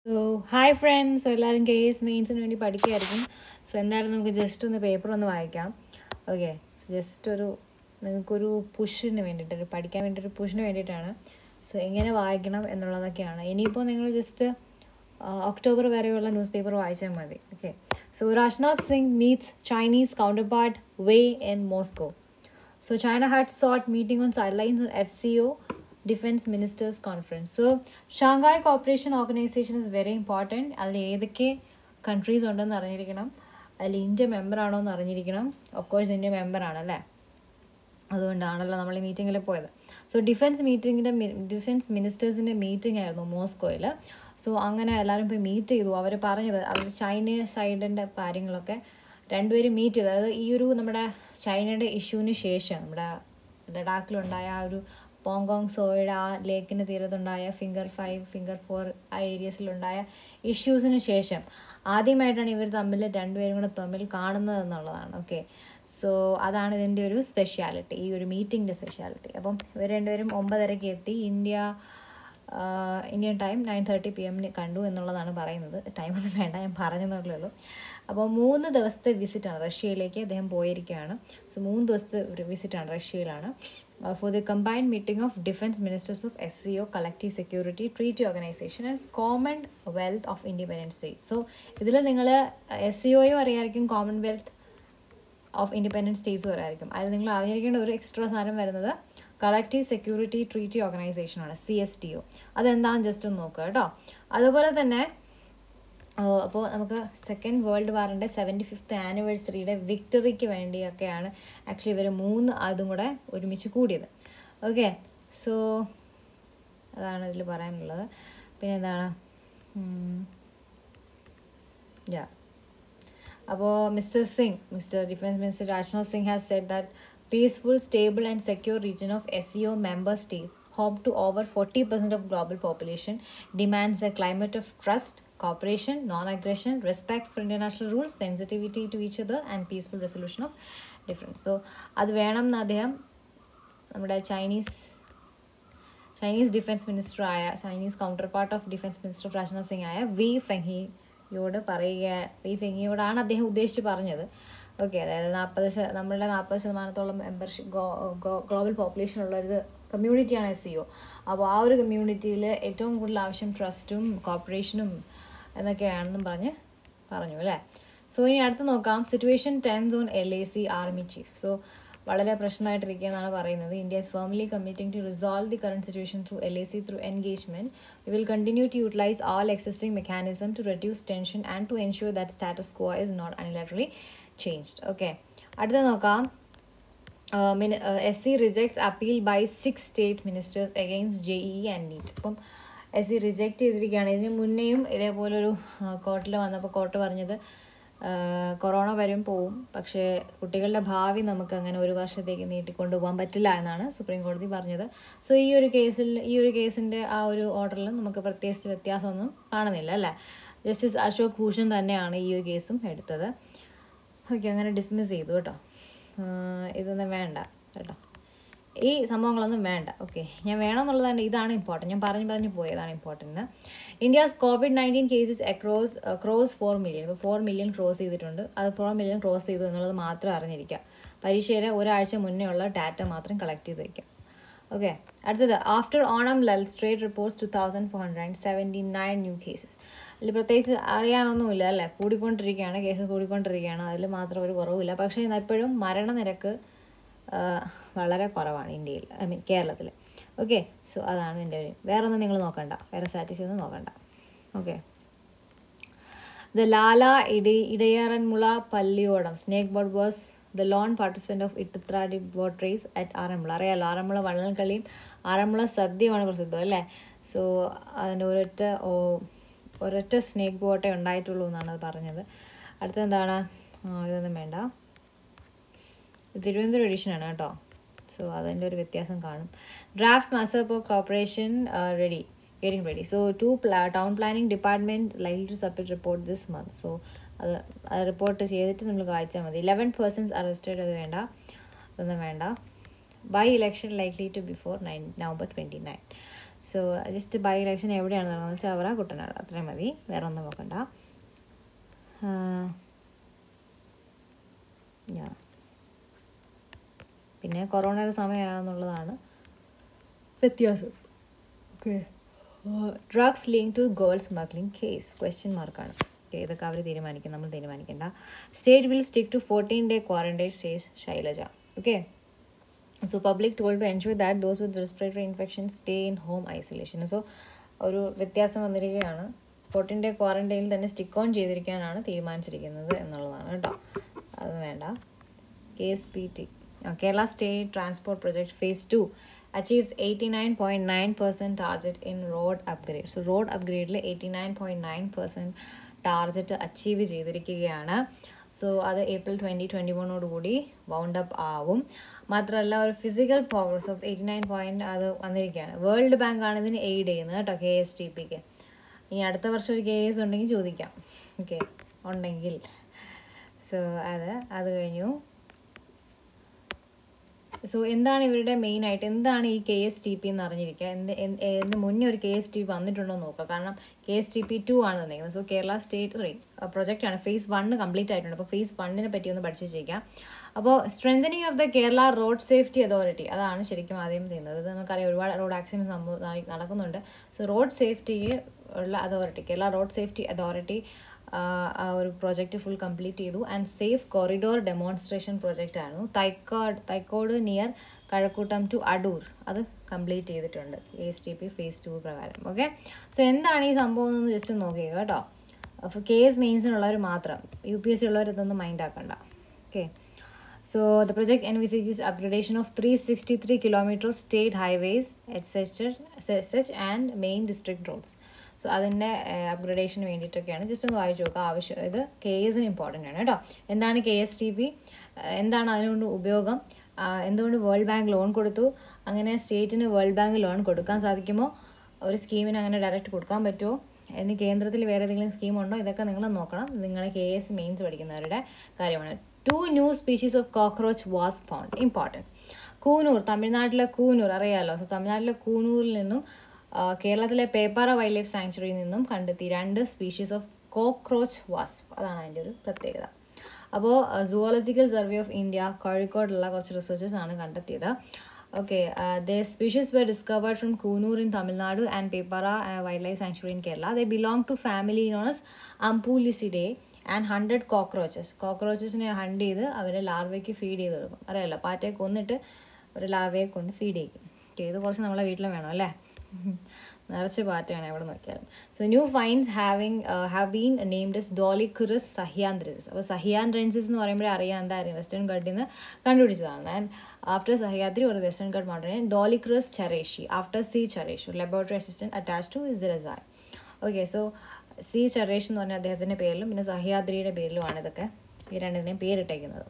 So hi friends എല്ലാവരും K S മെയിൻസിന് വേണ്ടി പഠിക്കുകയായിരിക്കും സോ എന്തായാലും നമുക്ക് ജസ്റ്റ് ഒന്ന് പേപ്പർ ഒന്ന് വായിക്കാം ഓക്കെ ജസ്റ്റ് ഒരു നിങ്ങൾക്കൊരു പുഷിന് വേണ്ടിയിട്ട് ഒരു പഠിക്കാൻ വേണ്ടി ഒരു പുഷിന് വേണ്ടിയിട്ടാണ് സോ എങ്ങനെ വായിക്കണം എന്നുള്ളതൊക്കെയാണ് ഇനിയിപ്പോൾ നിങ്ങൾ ജസ്റ്റ് ഒക്ടോബർ വരെയുള്ള ന്യൂസ് പേപ്പർ വായിച്ചാൽ മതി okay so Rajnath Singh meets Chinese counterpart Wei in Moscow So China had sought meeting on sidelines on FCO Defense Ministers Conference. So Shanghai Cooperation Organization is very important. അതിൽ ഏതൊക്കെ കൺട്രീസ് ഉണ്ടെന്ന് അറിഞ്ഞിരിക്കണം അതിൽ ഇന്ത്യ മെമ്പർ ആണോ എന്ന് അറിഞ്ഞിരിക്കണം of course India member ആണല്ലേ അതുകൊണ്ടാണല്ലോ നമ്മൾ ഈ മീറ്റിങ്ങിൽ പോയത് സോ ഡിഫൻസ് മീറ്റിങ്ങിൻ്റെ ഡിഫൻസ് മിനിസ്റ്റേഴ്സിൻ്റെ മീറ്റിംഗ് ആയിരുന്നു മോസ്കോയിൽ സോ അങ്ങനെ എല്ലാവരും പോയി മീറ്റ് ചെയ്തു അവർ പറഞ്ഞത് അവർ ചൈന സൈഡിൻ്റെ കാര്യങ്ങളൊക്കെ രണ്ടുപേരും മീറ്റ് ചെയ്തു അതായത് ഈ ഒരു നമ്മുടെ ചൈനയുടെ ഇഷ്യൂവിന് ശേഷം നമ്മുടെ ലഡാക്കിലുണ്ടായ ആ ഒരു പോങ്കോങ് സോയുടെ ആ ലേക്കിന് തീരത്തുണ്ടായ ഫിംഗർ ഫൈവ് ഫിംഗർ ഫോർ ആ ഏരിയസിലുണ്ടായ ഇഷ്യൂസിന് ശേഷം ആദ്യമായിട്ടാണ് ഇവർ തമ്മിൽ രണ്ടുപേരും കൂടെ തമ്മിൽ കാണുന്നത് എന്നുള്ളതാണ് ഓക്കെ സോ അതാണ് ഇതിൻ്റെ ഒരു സ്പെഷ്യാലിറ്റി ഈ ഒരു മീറ്റിങ്ങിൻ്റെ സ്പെഷ്യാലിറ്റി അപ്പം ഇവർ രണ്ടുപേരും ഒമ്പതരയ്ക്ക് എത്തി India Indian time nine thirty P എമ്മിന് കണ്ടു എന്നുള്ളതാണ് പറയുന്നത് ടൈം ഒന്നും വേണ്ട ഞാൻ പറഞ്ഞതേ ഉള്ളൂ അപ്പോൾ മൂന്ന് ദിവസത്തെ വിസിറ്റാണ് റഷ്യയിലേക്ക് അദ്ദേഹം പോയിരിക്കുകയാണ് സോ മൂന്ന് ദിവസത്തെ ഒരു വിസിറ്റാണ് റഷ്യയിലാണ് for the combined meeting of defence ministers of S C O collective security treaty organisation and commonwealth of independence state so ഇതിൽ നിങ്ങൾ എസ് സി ഒയും അറിയാമായിരിക്കും കോമൺവെൽത്ത് ഓഫ് ഇൻഡിപെൻഡൻറ്റ് സ്റ്റേറ്റ്സും അറിയായിരിക്കും അതിൽ നിങ്ങൾ അറിഞ്ഞിരിക്കേണ്ട ഒരു എക്സ്ട്രാ സാധനം വരുന്നത് കളക്റ്റീവ് സെക്യൂരിറ്റി ട്രീറ്റി ഓർഗനൈസേഷൻ ആണ് സി എസ് ടി ഒ അതെന്താണെന്ന് ജസ്റ്റ് ഒന്ന് നോക്കുക കേട്ടോ അതുപോലെ തന്നെ അപ്പോൾ നമുക്ക് സെക്കൻഡ് വേൾഡ് വാറിൻ്റെ സെവൻറ്റി ഫിഫ്ത്ത് ആനിവേഴ്സറിയുടെ വിക്ടറിക്ക് വേണ്ടിയൊക്കെയാണ് ആക്ച്വലി ഇവർ മൂന്ന് അതും കൂടെ ഒരുമിച്ച് കൂടിയത് ഓക്കെ സോ അതാണ് ഇതിൽ പറയാനുള്ളത് പിന്നെ എന്താണ് യാ അപ്പോൾ mister Singh mister defence minister Rajnath Singh has said that peaceful, stable, and secure region of SEO member states, home to over 40% of global population, demands a climate of trust, cooperation, non-aggression, respect for international rules, sensitivity to each other, and peaceful resolution of difference. So, അത് വേണം എന്ന് അദ്ദേഹം നമ്മുടെ Chinese Chinese defence minister ആയ Chinese counterpart of defence minister Rajnath Singh ആയ Wei ഫെങ്ങിയോട് പറയുക V ഫെങ്ങിയോടാണ് അദ്ദേഹം ഉദ്ദേശിച്ച് പറഞ്ഞത് ഓക്കെ അതായത് നാൽപ്പത് ശത നമ്മളുടെ നാൽപ്പത് ശതമാനത്തോളം മെമ്പർഷിപ്പ് ഗ്ലോബൽ പോപ്പുലേഷൻ ഉള്ള ഒരു കമ്മ്യൂണിറ്റിയാണ് എസ് സി ഒ അപ്പോൾ ആ ഒരു കമ്മ്യൂണിറ്റിയിൽ ഏറ്റവും കൂടുതൽ ആവശ്യം ട്രസ്റ്റും കോപ്പറേഷനും എന്നൊക്കെയാണെന്നും പറഞ്ഞ് പറഞ്ഞു അല്ലേ സോ ഇനി അടുത്ത് നോക്കാം situation tense on L A C army chief so വളരെ പ്രശ്നമായിട്ടിരിക്കുക എന്നാണ് പറയുന്നത് India is firmly committing to resolve the current situation through L A C through engagement we will continue to utilise all existing mechanism to reduce tension and to ensure that status quo is not unilaterally changed okay അടുത്ത നോക്കാം S C rejects appeal by six state ministers against J E and NEET അപ്പം S C reject ചെയ്തിരിക്കുകയാണ് ഇതിന് മുന്നേയും ഇതേപോലൊരു കോർട്ടിൽ വന്നപ്പോൾ court പറഞ്ഞത് corona വരും പോവും പക്ഷേ കുട്ടികളുടെ ഭാവി നമുക്ക് അങ്ങനെ ഒരു വർഷത്തേക്ക് നീട്ടിക്കൊണ്ടു പോകാൻ പറ്റില്ല എന്നാണ് സുപ്രീം കോടതി പറഞ്ഞത് സോ ഈ ഒരു കേസിൽ ഈ ഒരു കേസിൻ്റെ ആ ഒരു ഓർഡറിലും നമുക്ക് പ്രത്യേകിച്ച് വ്യത്യാസമൊന്നും കാണുന്നില്ല അല്ലേ ജസ്റ്റിസ് അശോക് ഭൂഷൺ തന്നെയാണ് ഈ ഒരു കേസും എടുത്തത് ഓക്കെ അങ്ങനെ ഡിസ്മിസ് ചെയ്തു കേട്ടോ ഇതൊന്നും വേണ്ട കേട്ടോ ഈ സംഭവങ്ങളൊന്നും വേണ്ട ഓക്കെ ഞാൻ വേണമെന്നുള്ളതാണ് ഇതാണ് ഇമ്പോർട്ടൻറ്റ് ഞാൻ പറഞ്ഞു പറഞ്ഞു പോയതാണ് important India's COVID nineteen cases across cross four million ഇപ്പോൾ ഫോർ മില്യൺ ക്രോസ് ചെയ്തിട്ടുണ്ട് അത് ഫോർ മില്യൺ ക്രോസ് ചെയ്തു എന്നുള്ളത് മാത്രം അറിഞ്ഞിരിക്കുക പരീക്ഷയുടെ ഒരാഴ്ച മുന്നേ ഉള്ള ഡാറ്റ മാത്രം കളക്ട് ചെയ്ത് വയ്ക്കാം ഓക്കെ അടുത്തത് after Onam lull state reports two thousand four hundred and seventy nine new cases അതിൽ പ്രത്യേകിച്ച് അറിയാനൊന്നുമില്ല അല്ലേ കൂടിക്കൊണ്ടിരിക്കുകയാണ് കേസ് കൂടിക്കൊണ്ടിരിക്കുകയാണ് അതിൽ മാത്രം ഒരു കുറവില്ല പക്ഷേ ഇപ്പോഴും മരണനിരക്ക് വളരെ കുറവാണ് ഇന്ത്യയിൽ ഐ മീൻ കേരളത്തിൽ ഓക്കെ സോ അതാണ് എൻ്റെ ഒരു വേറെ ഒന്നും നിങ്ങൾ നോക്കണ്ട വേറെ സ്റ്റാറ്റിസ് ഒന്നും നോക്കണ്ട ഓക്കെ ദ ലാല ഇടി Edayaranmula palliyodam snake boat was the lone participant of ഇട്ടത്രാടി ബോട്ട് റേസ് അറ്റ് ആറന്മുള അറിയാമല്ലോ ആറന്മുള വള്ളംകളിയും ആറന്മുള സദ്യയുമാണ് പ്രസിദ്ധം അല്ലേ സോ അതിൻ്റെ ഒരൊറ്റ ഒരൊറ്റ സ്നേക്ക് ബോട്ടേ ഉണ്ടായിട്ടുള്ളൂ എന്നാണ് അത് പറഞ്ഞത് അടുത്ത എന്താണ് ഇതൊന്നും വേണ്ട തിരുവനന്തപുരം എഡിഷനാണ് കേട്ടോ സോ അതിൻ്റെ ഒരു വ്യത്യാസം കാണും draft master for corporation ready getting ready so to town planning department like to submit report this month so അത് അത് റിപ്പോർട്ട് ചെയ്തിട്ട് നമ്മൾ വായിച്ചാൽ മതി ഇലവൻ പേഴ്സൺസ് അറസ്റ്റഡ് അത് വേണ്ട അതൊന്നും വേണ്ട by election likely to before nine November twenty nine so just by election എവിടെയാണ് നടന്നത് ചവറ കുട്ടനാട് അത്രയും മതി വേറെ ഒന്നും നോക്കണ്ട യാ പിന്നെ കൊറോണയുടെ സമയമാണെന്നുള്ളതാണ് വ്യത്യാസം okay drugs link to gold smuggling case question മാർക്കാണ് ഓക്കെ ഇതൊക്കെ അവർ തീരുമാനിക്കും നമ്മൾ തീരുമാനിക്കേണ്ട state will stick to fourteen day quarantine stays Shailaja okay so public told to ensure that those with respiratory infection stay in home isolation so ഒരു വ്യത്യാസം വന്നിരിക്കുകയാണ് fourteen day ക്വാറന്റൈനിൽ തന്നെ സ്റ്റിക്ക് ഓൺ ചെയ്തിരിക്കാനാണ് തീരുമാനിച്ചിരിക്കുന്നത് എന്നുള്ളതാണ് കേട്ടോ അത് വേണ്ട K S P T Kerala state transport project phase two achieves 89.9% target in road upgrade. So road upgrade eighty nine point nine percent target achieve ചെയ്തിരിക്കുകയാണ് സോ അത് ഏപ്രിൽ ട്വൻറ്റി ട്വൻറ്റി വണ്ണോടുകൂടി വൗണ്ട് അപ്പ് ആവും മാത്രമല്ല ഒരു physical progress of eighty nine point അത് വന്നിരിക്കുകയാണ് world bank ആണ് ഇതിന് എയ്ഡ് ചെയ്യുന്നത് കേട്ടോ കെ എസ് ടി പിക്ക് ഇനി അടുത്ത വർഷം ഒരു കെ എസ് ഉണ്ടെങ്കിൽ ചോദിക്കാം ഓക്കെ ഉണ്ടെങ്കിൽ സോ അത് അത് കഴിഞ്ഞു സോ എന്താണ് ഇവരുടെ മെയിൻ ആയിട്ട് എന്താണ് ഈ കെ എസ് ടി പി എന്ന് അറിഞ്ഞിരിക്കുക എന്ത് ഇതിന് മുന്നേ ഒരു കെ എസ് ടി പി വന്നിട്ടുണ്ടോ എന്ന് നോക്കുക കാരണം K S T P two ആണ് തന്നിരിക്കുന്നത് so Kerala state sorry project ആണ് ഫേസ് വണ്ണ് കംപ്ലീറ്റ് ആയിട്ടുണ്ട് അപ്പോൾ ഫേസ് വണ്ണിനെ പറ്റി ഒന്ന് പഠിച്ചു വെച്ചേക്കാം അപ്പോൾ strengthening of the Kerala road safety authority അതാണ് ശരിക്കും ആദ്യം ചെയ്യുന്നത് ഇത് നമുക്കറിയാം ഒരുപാട് റോഡ് ആക്സിഡൻറ്റ് സംഭവം നടക്കുന്നുണ്ട് സോ റോഡ് സേഫ്റ്റിക്ക് ഉള്ള authority Kerala road safety authority ആ ഒരു പ്രോജക്റ്റ് ഫുൾ കംപ്ലീറ്റ് ചെയ്തു and safe corridor demonstration project ആണ് തൈക്കാട് തൈക്കോട് നിയർ കഴക്കൂട്ടം ടു അടൂർ അത് കംപ്ലീറ്റ് ചെയ്തിട്ടുണ്ട് S T P phase two പ്രകാരം ഓക്കെ സോ എന്താണ് ഈ സംഭവം എന്ന് ജസ്റ്റ് നോക്കിയത് കേട്ടോ അപ്പോൾ കെ എസ് മെയിൻസിനുള്ളവർ മാത്രം യു പി എസ് സി ഉള്ളവർ ഇതൊന്നും മൈൻഡ് ആക്കണ്ട okay So the project envisages upgradation of 363 kilometers state highways, etc., such and main district roads. So അതിൻ്റെ അപ്ഗ്രഡേഷന് വേണ്ടിയിട്ടൊക്കെയാണ് ജസ്റ്റ് ഒന്ന് വായിച്ചു നോക്കുക ആവശ്യം ഇത് കെ എസിന് ഇമ്പോർട്ടൻ്റ് ആണ് കേട്ടോ എന്താണ് കെ എസ് ടി പി എന്താണ് അതിനുകൊണ്ട് ഉപയോഗം എന്തുകൊണ്ട് വേൾഡ് ബാങ്ക് ലോൺ കൊടുത്തു അങ്ങനെ സ്റ്റേറ്റിന് വേൾഡ് ബാങ്ക് ലോൺ കൊടുക്കാൻ സാധിക്കുമോ ഒരു സ്കീമിന് അങ്ങനെ ഡയറക്റ്റ് കൊടുക്കാൻ പറ്റുമോ ഇനി കേന്ദ്രത്തിൽ വേറെ ഏതെങ്കിലും സ്കീം ഉണ്ടോ ഇതൊക്കെ നിങ്ങൾ നോക്കണം നിങ്ങൾ കെ എസ് മെയിൻസ് പഠിക്കുന്നവരുടെ കാര്യമാണ് two new species of cockroach wasp found important Coonoor തമിഴ്നാട്ടിലെ കൂനൂർ അറിയാമല്ലോ സോ തമിഴ്നാട്ടിലെ കൂനൂരിൽ നിന്നും കേരളത്തിലെ പേപ്പാറ വൈൽഡ് ലൈഫ് സാങ്ച്വറിയിൽ നിന്നും കണ്ടെത്തി രണ്ട് സ്പീഷീസ് ഓഫ് കോക്രോച്ച് വാസ്പ് അതാണ് അതിൻ്റെ ഒരു പ്രത്യേകത അപ്പോൾ സുവോളജിക്കൽ സർവേ ഓഫ് ഇന്ത്യ കോഴിക്കോടുള്ള കുറച്ച് റിസർച്ചേഴ്സ് ആണ് കണ്ടെത്തിയത് okay the species were discovered from Coonoor in Tamil Nadu and Peppara wildlife sanctuary in Kerala they belong to family നോണസ് അംപൂലിസിഡേ ആൻഡ് ഹൺഡ്രഡ് കോക്രോച്ചസ് കോക്രോച്ചസിനെ ഹണ്ട് ചെയ്ത് അവരെ ലാർവയ്ക്ക് ഫീഡ് ചെയ്ത് കൊടുക്കും അറിയാമല്ലോ പാറ്റയെ കൊന്നിട്ട് ഒരു ലാർവയെ കൊണ്ട് ഫീഡ് ചെയ്യും ഇത് കുറച്ച് നമ്മളെ വീട്ടിലും വേണം അല്ലേ നിറച്ച് പാറ്റയാണ് എവിടെ നോക്കിയാലും so new finds having have been named S ഡോളിക്കുറസ് സഹിയാൻഡ്രൻസിസ് അപ്പോൾ സഹിയാൻഡ്രൻസിസ് എന്ന് പറയുമ്പോൾ അറിയാം എന്തായാലും വെസ്റ്റേൺ ഗഡിൽ നിന്ന് കണ്ടുപിടിച്ചതാണ് ആൻഡ് ആഫ്റ്റർ സഹ്യാദ്രി ഒരു വെസ്റ്റേൺ ഗഡ് മോഡൽ ഡോളിക്രസ് ചറേഷി ആഫ്റ്റർ സി ചറേഷു ലബോറട്ടറി അസിസ്റ്റന്റ് അറ്റാച്ച് ടു ഇസലസായ് ഓക്കെ സോ സി ചറേഷ് എന്ന് പറഞ്ഞ അദ്ദേഹത്തിൻ്റെ പേരിലും പിന്നെ സഹ്യാദ്രിയുടെ പേരിലുമാണ് ഇതൊക്കെ ഈ രണ്ടിനെയും പേരിട്ടേക്കുന്നത്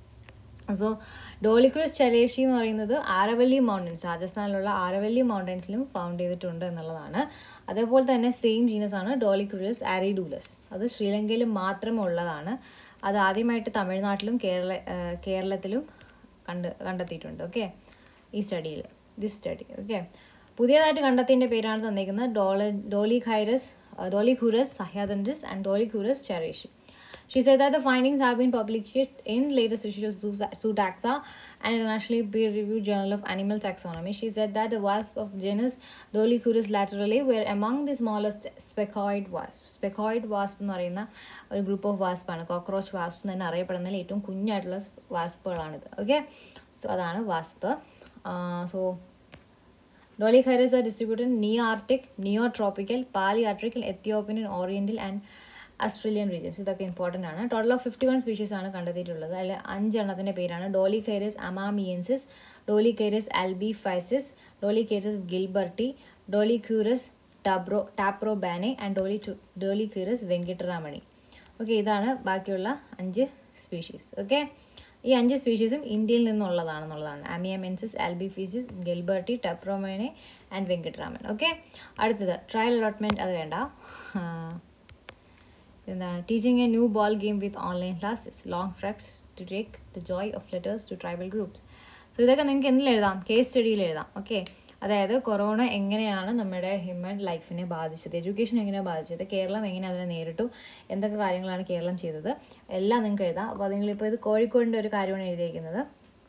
സോ ഡോളിക്രസ് ചരേഷി എന്ന് പറയുന്നത് ആരവല്ലി മൗണ്ടൻസ് രാജസ്ഥാനിലുള്ള ആരവല്ലി മൗണ്ടൻസിലും ഫൗണ്ട് ചെയ്തിട്ടുണ്ട് എന്നുള്ളതാണ് അതേപോലെ തന്നെ സെയിം ജീനസ് ആണ് ഡോളിക്രസ് ആരിഡൂലസ് അത് ശ്രീലങ്കയിൽ മാത്രം ഉള്ളതാണ് അത് ആദ്യമായിട്ട് തമിഴ്നാട്ടിലും കേരള കേരളത്തിലും കണ്ട് കണ്ടെത്തിയിട്ടുണ്ട് ഓക്കെ ഈ സ്റ്റഡിയിൽ ദിസ് സ്റ്റഡി ഓക്കെ പുതിയതായിട്ട് കണ്ടെത്തിയതിൻ്റെ പേരാണ് തന്നിരിക്കുന്നത് ഡോള ഡോളിഖൈറസ് ഡോളിഖൂരസ് സഹ്യാദൻഡസ് ആൻഡ് ഡോളിഖൂരസ് ചരേഷി She said that the findings have been published in latest issue of Zootaxa, an internationally peer-reviewed journal of animal taxonomy. She said that the wasps of genus Dolichurus laterale were among the smallest specoid wasps. Specoid wasp എന്ന് പറയുന്ന ഒരു group of വാസ്പാണ് cockroach wasp എന്ന് തന്നെ അറിയപ്പെടുന്നതിൽ ഏറ്റവും കുഞ്ഞായിട്ടുള്ള വാസ്പുകളാണിത് ഓക്കെ സോ അതാണ് wasp so Dolichurus are distributed in Nearctic, Neotropical, Palearctic, Ethiopian, Oriental and Australian regions ഇതൊക്കെ ഇമ്പോർട്ടൻ്റ് ആണ് total of fifty one species ആണ് കണ്ടെത്തിയിട്ടുള്ളത് അതിൽ അഞ്ചെണ്ണത്തിൻ്റെ പേരാണ് ഡോലി കൈറസ് അമാമിയൻസിസ് ഡോലി കൈറസ് ആൽബിഫൈസിസ് ഡോലി കൈറസ് ഗിൽബർട്ടി ഡോലി ക്യൂറസ് ടാബ്രോ ടാപ്രോ ബാനെ ആൻഡ് ഡോലി ഡോലി ക്യൂറസ് വെങ്കിട്ടറാമണി ഓക്കെ ഇതാണ് ബാക്കിയുള്ള അഞ്ച് സ്പീഷീസ് ഓക്കെ ഈ അഞ്ച് സ്പീഷീസും ഇന്ത്യയിൽ നിന്നുള്ളതാണെന്നുള്ളതാണ് അമിയമെൻസിസ് ആൽബിഫീസിസ് ഗിൽബർട്ടി ടെപ്രോമേനെ ആൻഡ് വെങ്കിട്ടറാമൻ ഓക്കെ അടുത്തത് ട്രയൽ അലോട്ട്മെൻറ്റ് അത് വേണ്ട എന്താണ് teaching a new ball game with online classes long treks to take the joy of letters to tribal groups so ഇതൊക്കെ നിങ്ങൾക്ക് എന്തിൽ എഴുതാം കേസ് സ്റ്റഡിയിൽ എഴുതാം ഓക്കെ അതായത് കൊറോണ എങ്ങനെയാണ് നമ്മുടെ ഹ്യൂമൻ ലൈഫിനെ ബാധിച്ചത് എഡ്യൂക്കേഷൻ എങ്ങനെയാണ് ബാധിച്ചത് കേരളം എങ്ങനെ അതിനെ നേരിട്ടു എന്തൊക്കെ കാര്യങ്ങളാണ് കേരളം ചെയ്തത് എല്ലാം നിങ്ങൾക്ക് എഴുതാം അപ്പോൾ നിങ്ങളിപ്പോൾ ഇത് കോഴിക്കോടിൻ്റെ ഒരു കാര്യമാണ് എഴുതിയിരിക്കുന്നത്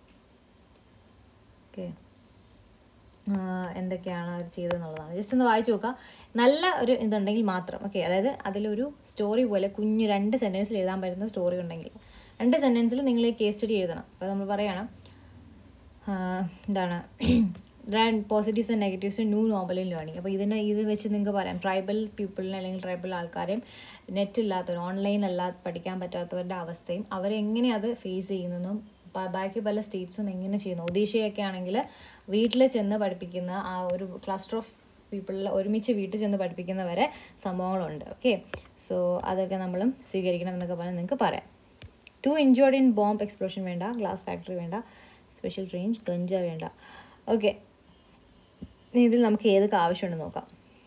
ഓക്കെ എന്തൊക്കെയാണ് അവർ ചെയ്തതെന്നുള്ളതാണ് ജസ്റ്റ് ഒന്ന് വായിച്ചു നോക്കുക നല്ല ഒരു ഇതുണ്ടെങ്കിൽ മാത്രം ഓക്കെ അതായത് അതിലൊരു സ്റ്റോറി പോലെ കുഞ്ഞു രണ്ട് സെൻറ്റൻസിൽ എഴുതാൻ പറ്റുന്ന സ്റ്റോറി ഉണ്ടെങ്കിൽ രണ്ട് സെൻറ്റൻസിൽ നിങ്ങൾ ഈ കേസ് സ്റ്റഡി എഴുതണം അപ്പോൾ നമ്മൾ പറയണം എന്താണ് grand positives and negatives new normal in learning അപ്പോൾ ഇതിനെ ഇത് വെച്ച് നിങ്ങൾക്ക് പറയാം ട്രൈബൽ പീപ്പിളിനെ അല്ലെങ്കിൽ ട്രൈബൽ ആൾക്കാരെയും നെറ്റ് ഇല്ലാത്തവർ ഓൺലൈൻ അല്ലാതെ പഠിക്കാൻ പറ്റാത്തവരുടെ അവസ്ഥയും അവരെങ്ങനെ അത് ഫേസ് ചെയ്യുന്നതും ബാക്കി പല സ്റ്റേറ്റ്സും എങ്ങനെ ചെയ്യുന്നു ഒഡീഷയൊക്കെ ആണെങ്കിൽ വീട്ടിൽ ചെന്ന് പഠിപ്പിക്കുന്ന ആ ഒരു ക്ലസ്റ്റർ ഓഫ് പീപ്പിളിൽ ഒരുമിച്ച് വീട്ടിൽ ചെന്ന് പഠിപ്പിക്കുന്ന വരെ സംഭവങ്ങളുണ്ട് ഓക്കെ സോ അതൊക്കെ നമ്മളും സ്വീകരിക്കണം എന്നൊക്കെ പറഞ്ഞാൽ നിങ്ങൾക്ക് പറയാം two injured in bomb explosion വേണ്ട ഗ്ലാസ് ഫാക്ടറി വേണ്ട സ്പെഷ്യൽ റേഞ്ച് ഗഞ്ച വേണ്ട ഓക്കെ ഇതിൽ നമുക്ക് ഏതൊക്കെ ആവശ്യമുണ്ടെന്ന് നോക്കാം